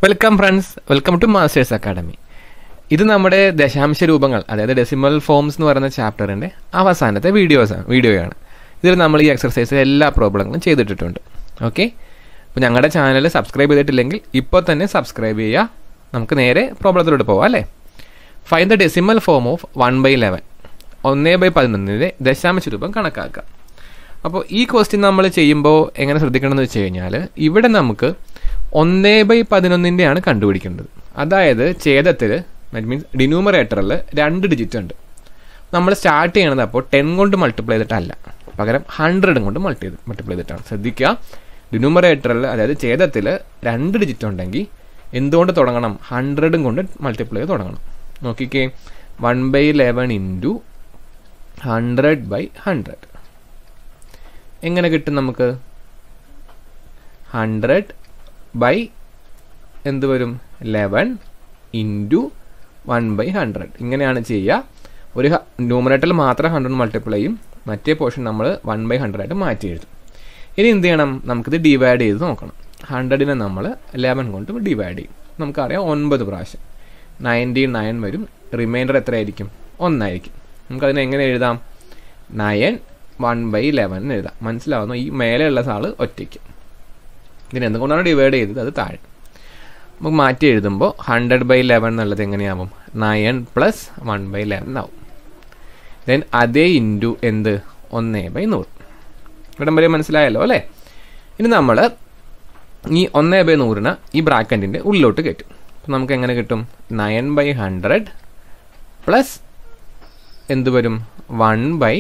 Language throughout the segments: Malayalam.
welcome friends welcome to masters academy ഇത് നമ്മുടെ ദശാംശ രൂപങ്ങൾ അതായത് ഡെസിമൽ ഫോംസ് എന്ന് പറയുന്ന ചാപ്റ്ററിൻ്റെ അവസാനത്തെ വീഡിയോസാണ് വീഡിയോയാണ് ഇതിൽ നമ്മൾ ഈ എക്സർസൈസ് എല്ലാ പ്രോബ്ലങ്ങളും ചെയ്തിട്ടിട്ടുണ്ട് ഓക്കെ അപ്പോൾ ഞങ്ങളുടെ ചാനൽ സബ്സ്ക്രൈബ് ചെയ്തിട്ടില്ലെങ്കിൽ ഇപ്പോൾ തന്നെ സബ്സ്ക്രൈബ് ചെയ്യുക നമുക്ക് നേരെ പ്രോബ്ലത്തിലോട്ട് പോവാം അല്ലേ fine the decimal form of one by eleven ഒന്നേ ബൈ പതിനൊന്നിൻ്റെ ദശാംശ രൂപം കണക്കാക്കുക അപ്പോൾ ഈ ക്വസ്റ്റ്യൻ നമ്മൾ ചെയ്യുമ്പോൾ എങ്ങനെ ശ്രദ്ധിക്കണമെന്ന് വെച്ച് കഴിഞ്ഞാൽ ഇവിടെ നമുക്ക് ഒന്നേ ബൈ പതിനൊന്നിൻ്റെയാണ് കണ്ടുപിടിക്കേണ്ടത് അതായത് ഛേദത്തിൽ ദറ്റ് മീൻസ് ഡിന്യൂമറേറ്ററിൽ രണ്ട് ഡിജിറ്റ് ഉണ്ട് നമ്മൾ സ്റ്റാർട്ട് ചെയ്യണത് അപ്പോൾ ടെൻ കൊണ്ട് മൾട്ടിപ്ലൈ ചെയ്തിട്ടല്ല പകരം ഹൺഡ്രഡും കൊണ്ട് മൾട്ടി ചെയ്ത് മൾട്ടിപ്ലൈ ചെയ്തിട്ടാണ് ശ്രദ്ധിക്കുക ഡിന്യൂമറേറ്ററിൽ അതായത് ഛേദത്തിൽ രണ്ട് ഡിജിറ്റ് ഉണ്ടെങ്കിൽ എന്തുകൊണ്ട് തുടങ്ങണം ഹൺഡ്രഡും കൊണ്ട് മൾട്ടിപ്ലൈ ചെയ്ത് തുടങ്ങണം നോക്കിക്കേ one by eleven into hundred by hundred എങ്ങനെ കിട്ടും നമുക്ക് ഹൺഡ്രഡ് ബൈ എന്ത് വരും eleven into one by hundred ഇങ്ങനെയാണ് ചെയ്യുക ഒരു ന്യൂമറേറ്ററിൽ മാത്രം ഹൺഡ്രഡ് മൾട്ടിപ്ലൈ ചെയ്യും മറ്റേ പോർഷൻ നമ്മൾ വൺ ബൈ ഹൺഡ്രഡ് ആയിട്ട് മാറ്റി എഴുതും ഇനി എന്ത് ചെയ്യണം നമുക്കിത് ഡിവൈഡ് ചെയ്ത് നോക്കണം ഹൺഡ്രഡിനെ നമ്മൾ ലെവൻ കൊണ്ട് ഡിവൈഡ് ചെയ്യും നമുക്കറിയാം ഒൻപത് പ്രാവശ്യം നയൻറ്റി നയൻ വരും റിമൈൻഡർ എത്രയായിരിക്കും ഒന്നായിരിക്കും നമുക്കതിനെ എങ്ങനെ എഴുതാം നയൻ വൺ ബൈ ലെവൻ എന്ന് എഴുതാം മനസ്സിലാവുന്നു ഈ മേലെയുള്ള സാള് ഒറ്റയ്ക്ക് ഇതിന് എന്തുകൊണ്ടാണ് ഡിവൈഡ് ചെയ്തത് അത് താഴെ നമുക്ക് മാറ്റി എഴുതുമ്പോൾ ഹൺഡ്രഡ് ബൈ ലെവൻ എന്നുള്ളത് എങ്ങനെയാവും nine plus one by eleven ആവും ദെൻ അതേ ഇൻറ്റു എന്ത് ഒന്നേ ബൈ നൂറ് ഇവിടം വരെ മനസ്സിലായല്ലോ അല്ലേ ഇനി നമ്മൾ ഈ ഒന്നേ ബൈ നൂറിന് ഈ ബ്രാക്കറ്റിൻ്റെ ഉള്ളിലോട്ട് കയറ്റും അപ്പം നമുക്ക് എങ്ങനെ കിട്ടും നയൻ ബൈ ഹൺഡ്രഡ് പ്ലസ് എന്ത് വരും one by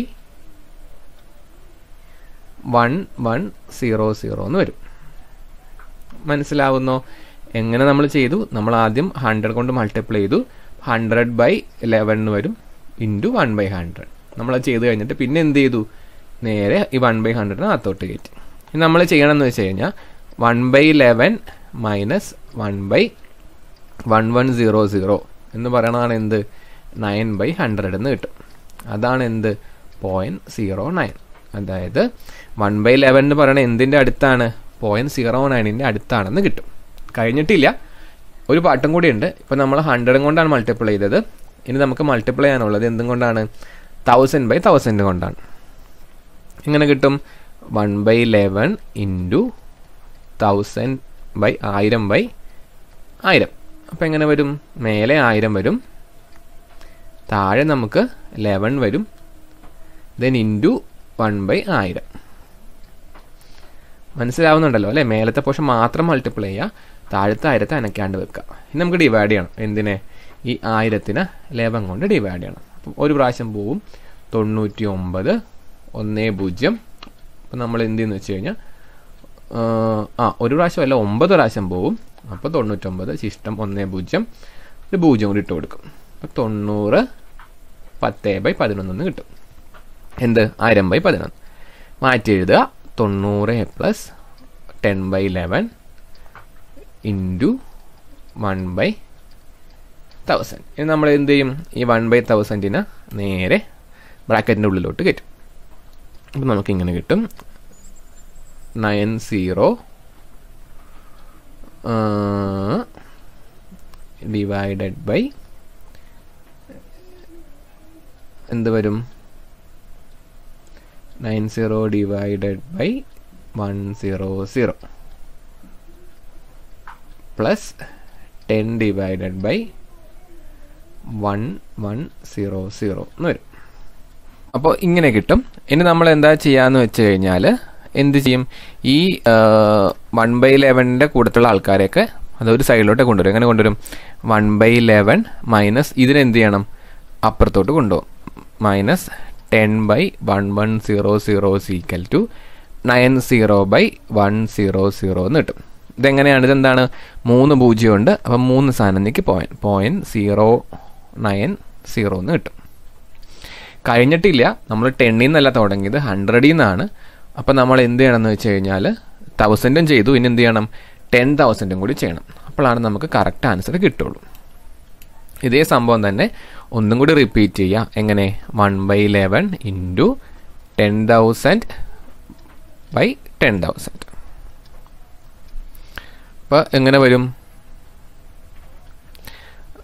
one one zero zero എന്ന് വരും മനസ്സിലാവുന്നോ എങ്ങനെ നമ്മൾ ചെയ്തു നമ്മൾ ആദ്യം ഹൺഡ്രഡ് കൊണ്ട് മൾട്ടിപ്ലൈ ചെയ്തു ഹൺഡ്രഡ് ബൈ ലെവൻ എന്ന് വരും ഇൻറ്റു വൺ ബൈ ഹൺഡ്രഡ് നമ്മൾ ചെയ്ത് കഴിഞ്ഞിട്ട് പിന്നെ എന്ത് ചെയ്തു നേരെ ഈ വൺ ബൈ ഹൺഡ്രഡിന് അകത്തോട്ട് കയറ്റി ഇനി നമ്മൾ ചെയ്യണമെന്ന് വെച്ച് കഴിഞ്ഞാൽ one by eleven minus one by one one zero zero എന്ന് പറയണതാണ് എന്ത് നയൻ ബൈ ഹൺഡ്രഡ് എന്ന് കിട്ടും അതാണ് എന്ത് പോയിൻറ്റ് സീറോ നയൻ അതായത് വൺ ബൈ ലെവൻ എന്ന് പറയുന്നത് എന്തിൻ്റെ അടുത്താണ് പോയിൻറ്റ് സീറോ നയനിൻ്റെ അടുത്താണെന്ന് കിട്ടും കഴിഞ്ഞിട്ടില്ല ഒരു പാട്ടും കൂടി ഉണ്ട് ഇപ്പോൾ നമ്മൾ ഹൺഡ്രഡും കൊണ്ടാണ് മൾട്ടിപ്ലൈ ചെയ്തത് ഇനി നമുക്ക് മൾട്ടിപ്ലൈ ചെയ്യാനുള്ളത് എന്തും കൊണ്ടാണ് തൗസൻഡ് ബൈ തൗസൻഡ് കൊണ്ടാണ് എങ്ങനെ കിട്ടും one by eleven into thousand by ആയിരം ബൈ ആയിരം അപ്പം എങ്ങനെ വരും മേലെ ആയിരം വരും താഴെ നമുക്ക് ലെവൻ വരും ദെൻ ഇൻറ്റു വൺ ബൈ ആയിരം മനസ്സിലാവുന്നുണ്ടല്ലോ അല്ലേ മേലത്തെ പോർഷൻ മാത്രം മൾട്ടിപ്ലൈ ചെയ്യുക താഴത്തെ ആയിരത്തെ അനക്കാണ്ട് വെക്കുക ഇനി നമുക്ക് ഡിവൈഡ് ചെയ്യണം എന്തിനെ ഈ ആയിരത്തിന് ലെവൻ കൊണ്ട് ഡിവൈഡ് ചെയ്യണം അപ്പം ഒരു പ്രാവശ്യം പോവും തൊണ്ണൂറ്റി ഒമ്പത് ഒന്ന് പൂജ്യം അപ്പം നമ്മൾ എന്ത് ചെയ്യുന്നു വെച്ച് കഴിഞ്ഞാൽ ആ ഒരു പ്രാവശ്യം അല്ല ഒമ്പത് പ്രാവശ്യം പോവും അപ്പോൾ തൊണ്ണൂറ്റൊമ്പത് ശിഷ്ടം ഒന്ന് പൂജ്യം ഒരു പൂജ്യം കൂടി ഇട്ട് കൊടുക്കും അപ്പം തൊണ്ണൂറ് പത്ത് ബൈ പതിനൊന്നെന്ന് കിട്ടും എന്ത് ആയിരം ബൈ പതിനൊന്ന് മാറ്റി എഴുതുക തൊണ്ണൂറ് plus ten by eleven into one by thousand ഇനി നമ്മൾ എന്ത് ചെയ്യും ഈ വൺ ബൈ തൗസൻഡിന് നേരെ ബ്രാക്കറ്റിൻ്റെ ഉള്ളിലോട്ട് കയറ്റും അപ്പം നമുക്കിങ്ങനെ കിട്ടും നയൻ സീറോ ഡിവൈഡഡ് ബൈ എന്ത് വരും nine zero divided by one zero zero plus ten divided by one one zero zero എന്ന് വരും അപ്പോൾ ഇങ്ങനെ കിട്ടും ഇനി നമ്മൾ എന്താ ചെയ്യാന്ന് വെച്ച് കഴിഞ്ഞാൽ എന്ത് ചെയ്യും ഈ വൺ ബൈ ലെവനിൻ്റെ കൂട്ടത്തിലുള്ള ആൾക്കാരെയൊക്കെ അത് ഒരു സൈഡിലോട്ട് കൊണ്ടുവരും എങ്ങനെ കൊണ്ടുവരും വൺ ബൈ ലെവൻ മൈനസ് ഇതിനെന്ത് ചെയ്യണം അപ്പുറത്തോട്ട് കൊണ്ടുപോകും minus ten by one one zero zero equal to nine zero by one zero zero എന്ന് കിട്ടും ഇതെങ്ങനെയാണ് ഇതെന്താണ് മൂന്ന് പൂജ്യം ഉണ്ട് അപ്പം മൂന്ന് സാധനത്തേക്ക് point point zero nine zero എന്ന് കിട്ടും കഴിഞ്ഞിട്ടില്ല നമ്മൾ ടെന്നിൽ നിന്നല്ല തുടങ്ങിയത് ഹൺഡ്രഡിൽ നിന്നാണ് അപ്പം നമ്മൾ എന്ത് ചെയ്യണമെന്ന് വെച്ച് കഴിഞ്ഞാൽ തൗസൻഡും ചെയ്തു ഇനി എന്ത് ചെയ്യണം ടെൻ തൗസൻഡും കൂടി ചെയ്യണം അപ്പോഴാണ് നമുക്ക് കറക്റ്റ് ആൻസർ കിട്ടുള്ളൂ ഇതേ സംഭവം തന്നെ ഒന്നും കൂടി റിപ്പീറ്റ് ചെയ്യുക എങ്ങനെ one by eleven into ten thousand by ten thousand അപ്പോൾ എങ്ങനെ വരും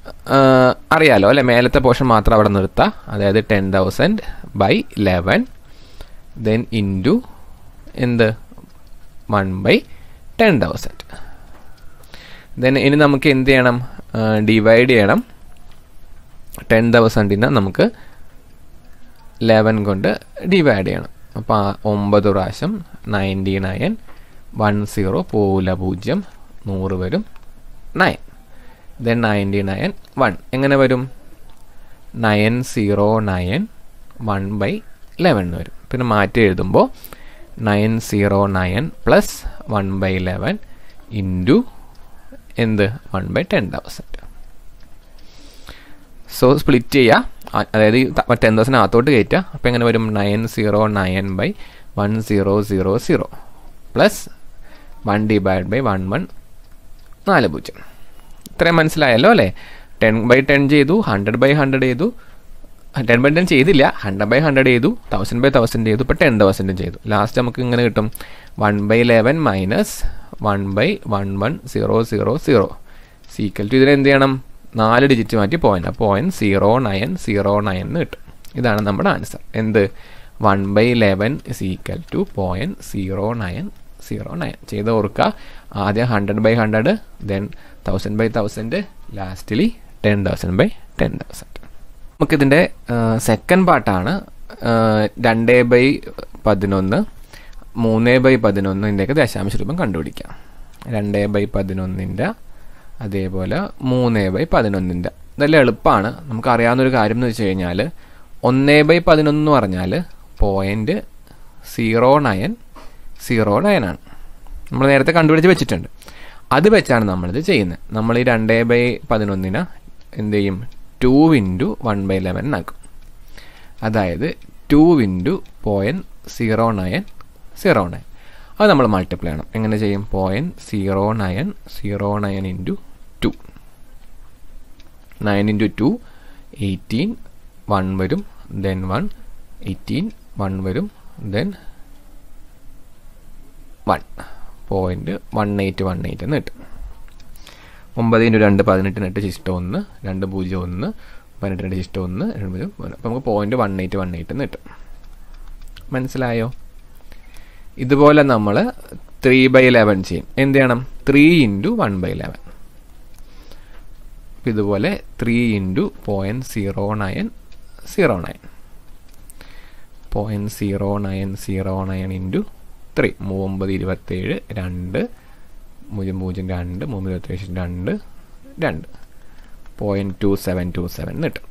അറിയാലോ അല്ലെ മേലത്തെ പോർഷൻ മാത്രം അവിടെ നിർത്താം അതായത് ten thousand by eleven then into എന്ത് one by ten thousand then ഇനി നമുക്ക് എന്ത് ചെയ്യണം ഡിവൈഡ് ചെയ്യണം ടെൻ തൗസൻഡിനെ നമുക്ക് ലെവൻ കൊണ്ട് ഡിവൈഡ് ചെയ്യണം അപ്പോൾ ഒമ്പത് പ്രാവശ്യം നയൻറ്റി നയൻ വൺ സീറോ പോവില്ല പൂജ്യം നൂറ് വരും nine then ninety nine one എങ്ങനെ വരും nine zero nine one by eleven വരും പിന്നെ മാറ്റി എഴുതുമ്പോൾ nine zero nine plus one by eleven into എന്ത് one by ten thousand so split ചെയ്യുക അതായത് ടെൻ തൗസൻഡ് അകത്തോട്ട് കയറ്റുക അപ്പോൾ എങ്ങനെ വരും nine zero nine by one zero zero zero plus one divide by one one നാല് പൂജ്യം ഇത്രയും മനസ്സിലായല്ലോ അല്ലേ ടെൻ ബൈ ടെൻ ചെയ്തു ഹൺഡ്രഡ് ബൈ ഹൺഡ്രഡ് ചെയ്തു ടെൻ ബൈ ടെൻ ചെയ്തില്ല ഹൺഡ്രഡ് ബൈ ഹൺഡ്രഡ് ചെയ്തു തൗസൻഡ് ബൈ തൗസൻഡ് ചെയ്തു ഇപ്പോൾ ടെൻ തൗസൻഡും ചെയ്തു ലാസ്റ്റ് നമുക്ക് ഇങ്ങനെ കിട്ടും one by eleven minus one by one one zero zero zero equal to ഇതിന് എന്ത് ചെയ്യണം നാല് ഡിജിറ്റ് മാറ്റി പോയിന്റ് ആ point zero nine zero nine എന്ന് കിട്ടും ഇതാണ് നമ്മുടെ ആൻസർ എന്ത് one by eleven equal to point zero nine zero nine ചെയ്ത് ഓർക്കുക ആദ്യം hundred by hundred then thousand by thousand lastly ten thousand by ten thousand നമുക്കിതിൻ്റെ സെക്കൻഡ് പാർട്ടാണ് രണ്ട് ബൈ പതിനൊന്ന് മൂന്ന് ബൈ പതിനൊന്നിൻ്റെയൊക്കെ ദശാംശ രൂപം കണ്ടുപിടിക്കാം രണ്ട് ബൈ പതിനൊന്നിൻ്റെ അതേപോലെ മൂന്ന് ബൈ പതിനൊന്നിൻ്റെ ഇതെല്ലാം എളുപ്പമാണ് നമുക്ക് അറിയാവുന്നൊരു കാര്യം എന്ന് വെച്ച് കഴിഞ്ഞാൽ ഒന്ന് ബൈ പതിനൊന്ന് എന്ന് പറഞ്ഞാൽ point zero nine zero nine ആണ് നമ്മൾ നേരത്തെ കണ്ടുപിടിച്ച് വെച്ചിട്ടുണ്ട് അത് വെച്ചാണ് നമ്മളിത് ചെയ്യുന്നത് നമ്മൾ ഈ രണ്ട് ബൈ പതിനൊന്നിന് എന്ത് ചെയ്യും two into one by eleven ആക്കും അതായത് two into point zero nine zero nine അത് നമ്മൾ മൾട്ടിപ്ലൈ ചെയ്യണം എങ്ങനെ ചെയ്യും point zero nine zero nine into two nine into two eighteen one വരും ദെൻ വൺ എയ്റ്റീൻ വൺ വരും then one point one eight one eight എന്ന് കിട്ടും ഒമ്പത് ഇൻറ്റു രണ്ട് പതിനെട്ടിന് എട്ട് ശിഷ്ടം ഒന്ന് രണ്ട് പൂജ്യം ഒന്ന് പതിനെട്ടിന് എട്ട് ശിഷ്ടം ഒന്ന് രണ്ട് പൂജ്യം അപ്പോൾ നമുക്ക് point one eight one eight എന്ന് കിട്ടും മനസ്സിലായോ ഇതുപോലെ നമ്മൾ ത്രീ ബൈ ലെവൻ ചെയ്യും എന്ത് ചെയ്യണം three into one by eleven ഇതുപോലെ three into point zero nine zero nine point zero nine zero nine into three മൂമ്പത് ഇരുപത്തേഴ് രണ്ട് പൂജ്യം പൂജ്യം രണ്ട് മൂന്ന് ഇരുപത്തേഴ് രണ്ട് രണ്ട് point two seven two seven കിട്ടും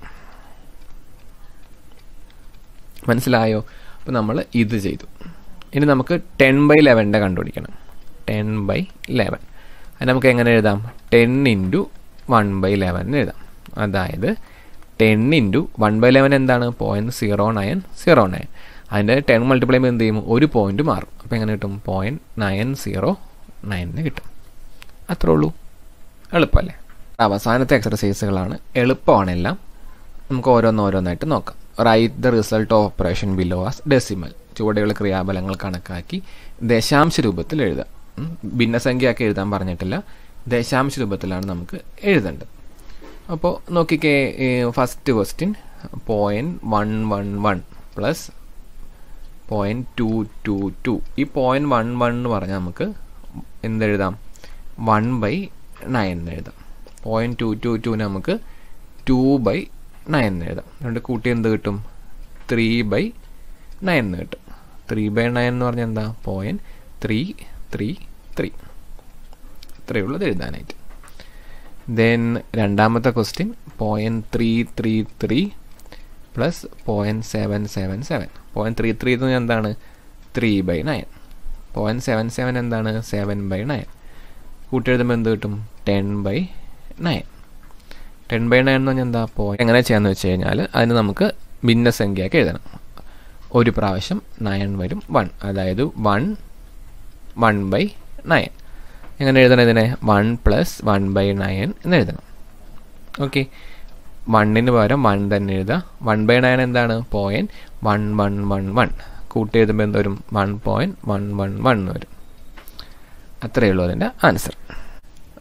മനസ്സിലായോ അപ്പോൾ നമ്മൾ ഇത് ചെയ്തു ഇനി നമുക്ക് ടെൻ ബൈ ലെവൻ്റെ കണ്ടുപിടിക്കണം ടെൻ ബൈ ലെവൻ അത് നമുക്ക് എങ്ങനെ എഴുതാം ten into one by eleven എഴുതാം അതായത് ten into one by eleven എന്താണ് point zero nine zero nine അതിൻ്റെ ടെൻ മൾട്ടിപ്ലൈ ചെയ്യുമ്പോൾ എന്ത് ചെയ്യും ഒരു പോയിന്റ് മാറും അപ്പോൾ എങ്ങനെ കിട്ടും പോയിൻറ്റ് നയൻ സീറോ നയനിന് കിട്ടും അത്രേ ഉള്ളൂ എളുപ്പമല്ലേ അവസാനത്തെ എക്സർസൈസുകളാണ് എളുപ്പമാണെല്ലാം നമുക്ക് ഓരോന്നോരോന്നായിട്ട് നോക്കാം write the result of operation below as decimal ചുവടുകൾ ക്രിയാബലങ്ങൾ കണക്കാക്കി ദശാംശ രൂപത്തിൽ എഴുതാം ഭിന്നസംഖ്യയാക്കി എഴുതാൻ പറഞ്ഞിട്ടില്ല ദശാംശ രൂപത്തിലാണ് നമുക്ക് എഴുതേണ്ടത് അപ്പോൾ നോക്കിക്കേ first question point one one one plus point two two two ഈ പോയിൻറ്റ് വൺ വൺ എന്ന് പറഞ്ഞാൽ നമുക്ക് എന്തെഴുതാം വൺ ബൈ നയൻ എന്ന് എഴുതാം പോയിൻറ്റ് ടു ടു ടുവിന് നമുക്ക് ടു ബൈ നയൻ എന്ന് എഴുതാം അതുകൊണ്ട് കൂട്ടി എന്ത് കിട്ടും ത്രീ ബൈ നയൻ എന്ന് കിട്ടും ത്രീ ബൈ നയൻ എന്ന് പറഞ്ഞാൽ എന്താ പോയിൻറ്റ് ത്രീ ത്രീ ത്രീ ഇത്രയേ ഉള്ളത് എഴുതാനായിട്ട് ദെൻ രണ്ടാമത്തെ question point three three three plus point seven seven seven point three three എന്ന് എന്താണ് three by nine point seven seven എന്താണ് സെവൻ ബൈ നയൻ കൂട്ടി എഴുതുമ്പോൾ എന്ത് കിട്ടും ten by nine ten by nine എന്ന് പറഞ്ഞാൽ എന്താ പോയിന്റ് എങ്ങനെ ചെയ്യാന്ന് വെച്ച് കഴിഞ്ഞാൽ അതിന് നമുക്ക് ഭിന്നസംഖ്യയാക്കി എഴുതണം ഒരു പ്രാവശ്യം നയൻ വരും വൺ അതായത് വൺ വൺ ബൈ നയൻ എങ്ങനെ എഴുതണം ഇതിനെ one plus one by nine എന്ന് എഴുതണം ഓക്കെ വണ്ണിന് പകരം വൺ തന്നെ എഴുതുക വൺ ബൈ നയൻ എന്താണ് point one one one one കൂട്ടി എഴുതുമ്പോൾ എന്ത് വരും one point one one one എന്ന് വരും അത്രയേ ഉള്ളൂ അതിൻ്റെ ആൻസർ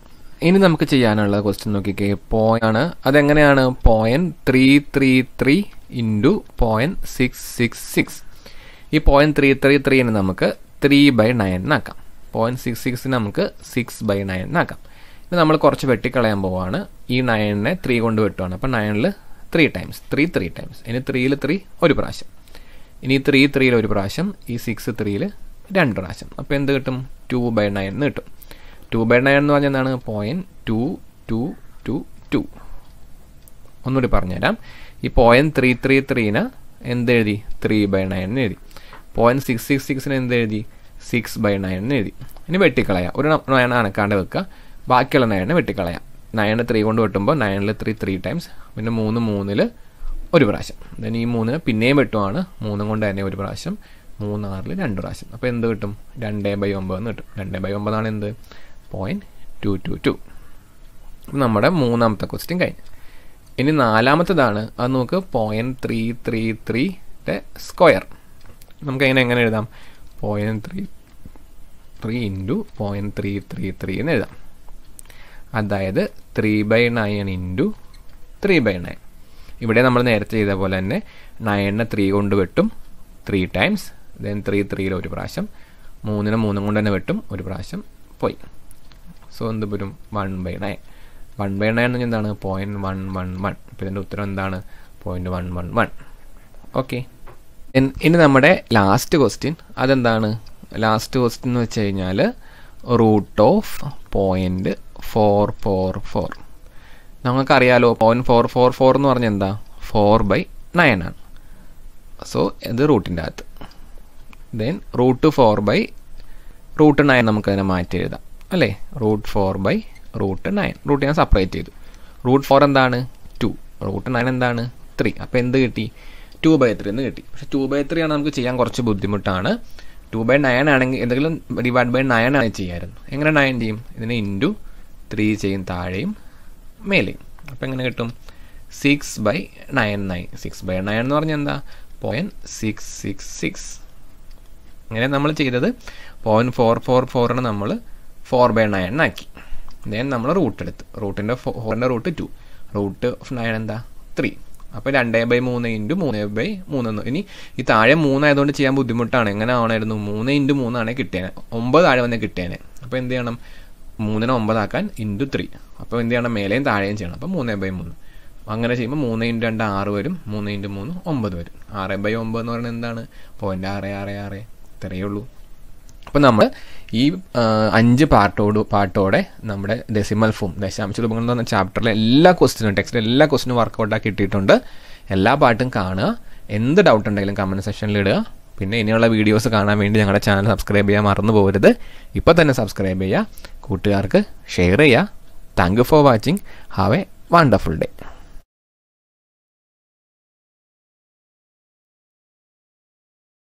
ഇനി നമുക്ക് ചെയ്യാനുള്ള ക്വസ്റ്റ്യൻ നോക്കിക്കേ പോയാണ് അതെങ്ങനെയാണ് point three three three into point six six six ഈ പോയിന്റ് ത്രീ ത്രീ ത്രീന് നമുക്ക് ത്രീ ബൈ നയൻ എന്നാക്കാം പോയിന്റ് സിക്സ് സിക്സിന് നമുക്ക് സിക്സ് ബൈ നയൻ എന്നാക്കാം ഇത് നമ്മൾ കുറച്ച് വെട്ടിക്കളയാൻ പോവാണ് ഈ നയനിനെ ത്രീ കൊണ്ട് വെട്ടുവാണ് അപ്പോൾ നയനിൽ three times three three times ഇനി ത്രീയിൽ ത്രീ ഒരു പ്രാവശ്യം ഇനി ത്രീ ത്രീയിൽ ഒരു പ്രാവശ്യം ഈ സിക്സ് ത്രീയിൽ രണ്ട് പ്രാവശ്യം അപ്പോൾ എന്ത് കിട്ടും ടു ബൈ നയൻ എന്ന് കിട്ടും ടു ബൈ നയൻ എന്ന് പറഞ്ഞാൽ എന്താണ് point two two two two ഒന്നുകൂടി പറഞ്ഞുതരാം ഈ പോയിന്റ് ത്രീ ത്രീ ത്രീന് എന്ത് എഴുതി ത്രീ ബൈ നയൻ എന്ന് എഴുതി പോയിന്റ് സിക്സ് സിക്സ് സിക്സിന് എന്ത് എഴുതി സിക്സ് ബൈ നയൻ എന്ന് എഴുതി ഇനി വെട്ടിക്കളയാം ഒരു നയൻ അനക്കാണ്ട് വെക്കുക ബാക്കിയുള്ള നയനെ വെട്ടിക്കളയാം നയന് ത്രീ കൊണ്ട് വെട്ടുമ്പോൾ നയനിൽ ത്രീ ത്രീ ടൈംസ് പിന്നെ മൂന്ന് മൂന്നിൽ ഒരു പ്രാവശ്യം ദെൻ ഈ മൂന്നിന് പിന്നെയും വെട്ടുവാണ് മൂന്നും കൊണ്ട് തന്നെ ഒരു പ്രാവശ്യം മൂന്നാറിൽ രണ്ട് പ്രാവശ്യം അപ്പോൾ എന്ത് കിട്ടും രണ്ട് ബൈ ഒമ്പത് എന്ന് കിട്ടും രണ്ട് ബൈ ഒമ്പതാണ് എന്ത് പോയിൻറ്റ് ടു ടു ടു നമ്മുടെ മൂന്നാമത്തെ ക്വസ്റ്റ്യൻ കഴിഞ്ഞു ഇനി നാലാമത്തേതാണ് അത് നമുക്ക് പോയിൻറ്റ് ത്രീ ത്രീ ത്രീയുടെ സ്ക്വയർ നമുക്ക് എങ്ങനെ എങ്ങനെ എഴുതാം point three three into point three three three എന്ന് എഴുതാം അതായത് three by nine into three by nine ഇവിടെ നമ്മൾ നേരത്തെ ചെയ്ത പോലെ തന്നെ നയനെ ത്രീ കൊണ്ട് വെട്ടും ത്രീ ടൈംസ് ദെൻ ത്രീ ത്രീയിൽ ഒരു പ്രാവശ്യം മൂന്നിന് മൂന്നും കൊണ്ട് തന്നെ വെട്ടും ഒരു പ്രാവശ്യം പോയി സോ എന്ത് വരും one by nine one by nine എന്ന് എന്താണ് പോയിൻറ്റ് വൺ വൺ വൺ അപ്പോൾ ഇതിൻ്റെ ഉത്തരം എന്താണ് point one one one okay ഇനി നമ്മുടെ ലാസ്റ്റ് ക്വസ്റ്റ്യൻ അതെന്താണ് ലാസ്റ്റ് ക്വസ്റ്റ്യൻ എന്ന് വെച്ച് കഴിഞ്ഞാൽ root of point four four four നമുക്കറിയാലോ പോയിൻറ്റ് ഫോർ ഫോർ ഫോർ എന്ന് പറഞ്ഞാൽ എന്താ ഫോർ ബൈ നയൻ ആണ് സോ ഇത് റൂട്ടിൻ്റെ അകത്ത് then root four by root nine നമുക്കതിനെ മാറ്റി എഴുതാം അല്ലേ root four by root nine root ഞാൻ സെപ്പറേറ്റ് ചെയ്തു റൂട്ട് ഫോർ എന്താണ് ടു റൂട്ട് നയൻ എന്താണ് ത്രീ അപ്പോൾ എന്ത് കിട്ടി ടു ബൈ ത്രീ എന്ന് കിട്ടി പക്ഷേ ടു ബൈ ത്രീ ആണ് നമുക്ക് ചെയ്യാൻ കുറച്ച് ബുദ്ധിമുട്ടാണ് ടു ബൈ നയൻ ആണെങ്കിൽ എന്തെങ്കിലും ഡിവൈഡ് ബൈ നയൻ ആണ് ചെയ്യായിരുന്നു എങ്ങനെ നയൻ ചെയ്യും ഇതിനെ ഇൻറ്റു ത്രീ ചെയ്യും താഴെയും മേലെയും അപ്പോൾ എങ്ങനെ കിട്ടും six by nine nine six by nine എന്ന് പറഞ്ഞാൽ എന്താ പോയിൻറ്റ് സിക്സ് സിക്സ് സിക്സ് അങ്ങനെ നമ്മൾ ചെയ്തത് പോയിൻറ്റ് ഫോർ ഫോർ ഫോറിന് നമ്മൾ ഫോർ ബൈ നയൻ ആക്കി ദെൻ നമ്മൾ റൂട്ട് എടുത്ത് റൂട്ടിൻ്റെ ഫോറിൻ്റെ root two root of nine എന്താ ത്രീ അപ്പോൾ രണ്ടേ ബൈ മൂന്ന് ഇൻറ്റു മൂന്ന് ബൈ മൂന്ന് ഇനി ഈ താഴെ മൂന്നായതുകൊണ്ട് ചെയ്യാൻ ബുദ്ധിമുട്ടാണ് എങ്ങനെ ആവണമായിരുന്നു മൂന്ന് ഇൻറ്റു മൂന്നാണ് കിട്ടിയേനെ ഒമ്പത് താഴെ വന്നേ കിട്ടിയേനെ അപ്പോൾ എന്ത് ചെയ്യണം മൂന്നിനെ ഒമ്പതാക്കാൻ ഇൻറ്റു ത്രീ അപ്പോൾ എന്ത് ചെയ്യണം മേലെയും താഴെയും ചെയ്യണം അപ്പോൾ മൂന്ന് ബൈ മൂന്ന് അങ്ങനെ ചെയ്യുമ്പോൾ മൂന്ന് ഇൻറ്റു രണ്ട് ആറ് വരും മൂന്ന് ഇൻറ്റു മൂന്ന് ഒമ്പത് വരും ആറ് ബൈ ഒമ്പത് എന്ന് പറയുന്നത് എന്താണ് പോയിൻ്റ് ആറ് ആറ് ആറ് ഇത്രയേ ഉള്ളൂ അപ്പോൾ നമ്മൾ ഈ അഞ്ച് പാർട്ടോട് പാർട്ടോടെ നമ്മുടെ ഡെസിമൽ ഫോം ദശാംശ രൂപങ്ങൾ എന്ന് പറഞ്ഞ ചാപ്റ്ററിലെ എല്ലാ ക്വസ്റ്റിനും ടെക്സ്റ്റിലെ എല്ലാ ക്വസ്റ്റിനും വർക്കൗട്ടാക്കി ഇട്ടിട്ടുണ്ട് എല്ലാ പാട്ടും കാണുക എന്ത് ഡൗട്ട് ഉണ്ടെങ്കിലും കമൻറ്റ് സെക്ഷനിൽ ഇടുക പിന്നെ ഇനിയുള്ള വീഡിയോസ് കാണാൻ വേണ്ടി ഞങ്ങളുടെ ചാനൽ സബ്സ്ക്രൈബ് ചെയ്യാൻ മറന്നു പോകരുത് ഇപ്പോൾ തന്നെ സബ്സ്ക്രൈബ് ചെയ്യുക കൂട്ടുകാർക്ക് ഷെയർ ചെയ്യുക thank you for watching have a wonderful day